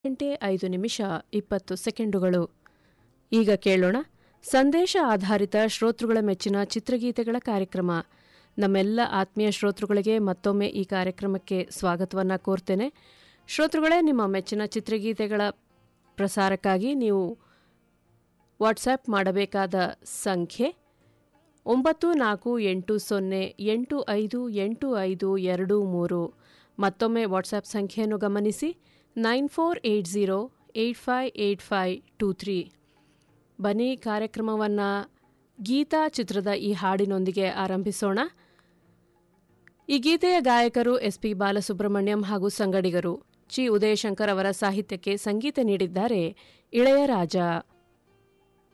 ಗಂಟೆ ಐದು ನಿಮಿಷ ಇಪ್ಪತ್ತು ಸೆಕೆಂಡುಗಳು ಈಗ ಕೇಳೋಣ ಸಂದೇಶ ಆಧಾರಿತ ಶ್ರೋತೃಗಳ ಮೆಚ್ಚಿನ ಚಿತ್ರಗೀತೆಗಳ ಕಾರ್ಯಕ್ರಮ ನಮ್ಮೆಲ್ಲ ಆತ್ಮೀಯ ಶ್ರೋತೃಗಳಿಗೆ ಮತ್ತೊಮ್ಮೆ ಈ ಕಾರ್ಯಕ್ರಮಕ್ಕೆ ಸ್ವಾಗತವನ್ನು ಕೋರ್ತೇನೆ ಶ್ರೋತೃಗಳೇ ನಿಮ್ಮ ಮೆಚ್ಚಿನ ಚಿತ್ರಗೀತೆಗಳ ಪ್ರಸಾರಕ್ಕಾಗಿ ನೀವು ವಾಟ್ಸ್ಯಾಪ್ ಮಾಡಬೇಕಾದ ಸಂಖ್ಯೆ ಒಂಬತ್ತು ನಾಲ್ಕು ಎಂಟು ಸೊನ್ನೆ ಎಂಟು ಐದು ಎಂಟು ಐದು ಎರಡು ಮೂರು ಮತ್ತೊಮ್ಮೆ ವಾಟ್ಸ್ಯಾಪ್ ಸಂಖ್ಯೆಯನ್ನು ಗಮನಿಸಿ nine four eight zero eight five eight five two three ಬನ್ನಿ ಕಾರ್ಯಕ್ರಮವನ್ನು ಗೀತಾ ಚಿತ್ರದ ಈ ಹಾಡಿನೊಂದಿಗೆ ಆರಂಭಿಸೋಣ ಈ ಗೀತೆಯ ಗಾಯಕರು ಎಸ್ ಪಿ ಬಾಲಸುಬ್ರಹ್ಮಣ್ಯಂ ಹಾಗೂ ಸಂಗಡಿಗರು ಚಿ ಉದಯಶಂಕರ್ ಅವರ ಸಾಹಿತ್ಯಕ್ಕೆ ಸಂಗೀತ ನೀಡಿದ್ದಾರೆ ಇಳೆಯರಾಜ